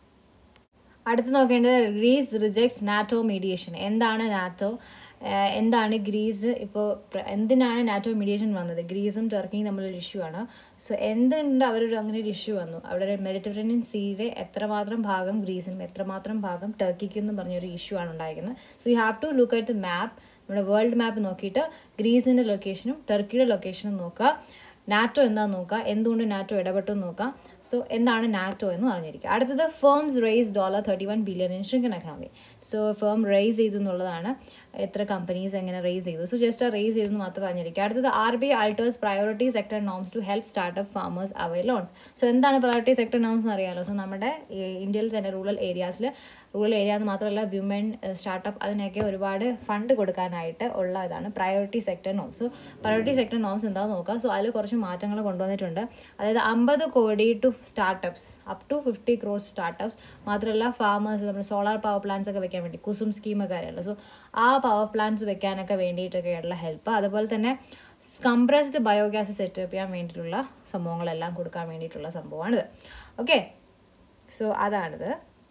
അടുത്ത് നോക്കേണ്ടത് ഗ്രീസ് റിജക്ട്സ് നാറ്റോ മീഡിയേഷൻ എന്താണ് നാറ്റോ എന്താണ് ഗ്രീസ് ഇപ്പോൾ എന്തിനാണ് നാറ്റോ മീഡിയേഷൻ വന്നത് ഗ്രീസും ടർക്കിയും തമ്മിലൊരു ഇഷ്യൂ ആണ് സോ എന്തുകൊണ്ട് അവരൊരു അങ്ങനെ ഒരു ഇഷ്യൂ വന്നു അവിടെ മെഡിറ്ററേനിയൻ സീയിലെ എത്രമാത്രം ഭാഗം ഗ്രീസിനും എത്രമാത്രം ഭാഗം ടർക്കിക്കും എന്ന് പറഞ്ഞൊരു ഇഷ്യൂ ആണ് ഉണ്ടായിരിക്കുന്നത് so you have to look at the map നമ്മുടെ വേൾഡ് മാപ്പ് നോക്കിയിട്ട് ഗ്രീസിൻ്റെ ലൊക്കേഷനും ടർക്കിയുടെ ലൊക്കേഷനും നോക്കുക നാറ്റോ എന്താണെന്ന് നോക്കുക എന്തുകൊണ്ട് നാറ്റോ ഇടപെട്ടു നോക്കാം സോ എന്താണ് നാറ്റോ എന്ന് പറഞ്ഞിരിക്കുക അടുത്തത് firms raise dollar thirty one billion in shrinking economy so firm raise ചെയ്തു എന്നുള്ളതാണ് എത്ര കമ്പനീസ് എങ്ങനെ റേസ് ചെയ്തു സോ ജസ്റ്റ് ആ റേസ് ചെയ്തെന്ന് മാത്രം പറഞ്ഞിരിക്കുക അടുത്തത് R B alters priority sector norms to help startup farmers avail loans so എന്താണ് പ്രയോറിറ്റി സെക്ടർ നോംസ് എന്ന് അറിയാമല്ലോ സോ നമ്മുടെ ഇന്ത്യയിൽ തന്നെ റൂറൽ ഏരിയാസിൽ റൂറൽ ഏരിയ എന്ന് മാത്രമല്ല വിമൻ സ്റ്റാർട്ടപ്പ് അതിനൊക്കെ ഒരുപാട് ഫണ്ട് കൊടുക്കാനായിട്ട് ഉള്ള ഇതാണ് priority sector norms so priority sector norms എന്താണെന്ന് നോക്കാം സോ അതിൽ കുറച്ച് മാറ്റങ്ങൾ കൊണ്ടുവന്നിട്ടുണ്ട് അതായത് അമ്പത് കോടി to startups up to fifty crores startups മാത്രമല്ല ഫാമേഴ്സ് നമ്മൾ സോളാർ പവർ പ്ലാന്റ്സ് ഒക്കെ വെക്കാൻ വേണ്ടി കുസും സ്കീമൊക്കെ അറിയാലോ സോ ആ പവർ പ്ലാന്റ്സ് വെക്കാനൊക്കെ വേണ്ടിയിട്ടൊക്കെയുള്ള ഹെൽപ്പ് അതുപോലെ തന്നെ കംപ്രസ്ഡ് ബയോഗ്യാസ് സെറ്റപ്പ് ചെയ്യാൻ വേണ്ടിയിട്ടുള്ള സംഭവങ്ങളെല്ലാം കൊടുക്കാൻ വേണ്ടിയിട്ടുള്ള സംഭവമാണിത് ഓക്കെ സോ അതാണിത്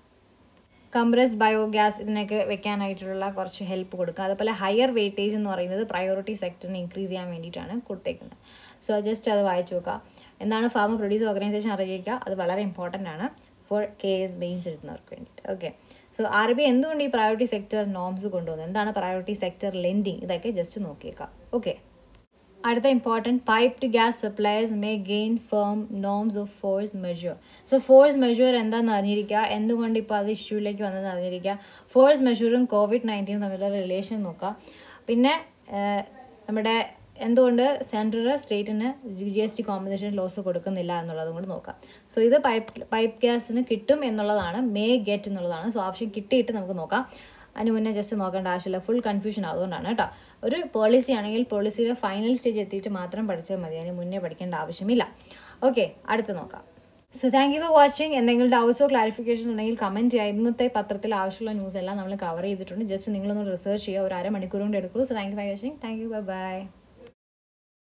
കംപ്രസ് ബയോഗ്യാസ് ഇതിനൊക്കെ വെക്കാനായിട്ടുള്ള കുറച്ച് ഹെൽപ്പ് കൊടുക്കുക അതുപോലെ ഹയർ വെയിറ്റേജ് എന്ന് പറയുന്നത് പ്രയോറിറ്റി സെക്ടറിന് ഇൻക്രീസ് ചെയ്യാൻ വേണ്ടിയിട്ടാണ് കൊടുത്തേക്കുന്നത് സോ ജസ്റ്റ് അത് വായിച്ചു നോക്കുക എന്താണ് ഫാമർ പ്രൊഡ്യൂസ് ഓർഗനൈസേഷൻ അറിയിക്കുക അത് വളരെ ഇമ്പോർട്ടൻ്റ് ആണ് ഫോർ കെ എസ് മെയിൻസ് എഴുതുന്നവർക്ക് വേണ്ടിയിട്ട് ഓക്കെ സോ ആർ ബി എന്തുകൊണ്ട് ഈ പ്രയോറിറ്റി സെക്ടർ നോംസ് കൊണ്ടുവന്നു എന്താണ് പ്രയോറിറ്റി സെക്ടർ ലെൻഡിങ് ഇതൊക്കെ ജസ്റ്റ് നോക്കിയേക്കാം ഓക്കെ അടുത്ത important piped gas suppliers may gain firm norms of force majeure so force majeure എന്താണെന്ന് അറിഞ്ഞിരിക്കുക എന്തുകൊണ്ട് ഇപ്പോൾ അത് ഇഷ്യൂയിലേക്ക് വന്നതെന്ന് അറിഞ്ഞിരിക്കുക ഫോഴ്സ് മെഷറും കോവിഡ് നയൻറ്റീനും തമ്മിലുള്ള റിലേഷൻ നോക്കുക പിന്നെ ഏഹ്, നമ്മുടെ എന്തുകൊണ്ട് സെൻട്രൽ സ്റ്റേറ്റിന് G S T compensation loss കൊടുക്കുന്നില്ല എന്നുള്ളതും കൂടി നോക്കാം സോ ഇത് പൈപ്പ് പൈപ്പ് ഗ്യാസിന് കിട്ടും എന്നുള്ളതാണ് മേ ഗെറ്റ് എന്നുള്ളതാണ് സോ ആവശ്യം കിട്ടിയിട്ട് നമുക്ക് നോക്കാം അതിന് മുന്നേ ജസ്റ്റ് നോക്കേണ്ട ആവശ്യമില്ല ഫുൾ കൺഫ്യൂഷൻ അതുകൊണ്ടാണ് കേട്ടോ ഒരു പോളിസി ആണെങ്കിൽ പോളിസിയുടെ ഫൈനൽ സ്റ്റേജ് എത്തിയിട്ട് മാത്രം പഠിച്ചാൽ മതി അതിന് മുന്നേ പഠിക്കേണ്ട ആവശ്യമില്ല ഓക്കെ അടുത്ത് നോക്കാം so thank you for watching എന്തെങ്കിലും ഡൗട്ട്സോ ക്ലാരിഫിക്കേഷൻ ഉണ്ടെങ്കിൽ കമൻറ്റ് ചെയ്യുക ഇന്നത്തെ പത്രത്തിൽ ആവശ്യമുള്ള ന്യൂസ് എല്ലാം നമ്മൾ കവർ ചെയ്തിട്ടുണ്ട് ജസ്റ്റ് നിങ്ങളൊന്ന് റിസർച്ച് ചെയ്യുക ഒരു അരമണിക്കൂർ കൊണ്ട് എടുക്കൂ so thank you for watching thank you bye by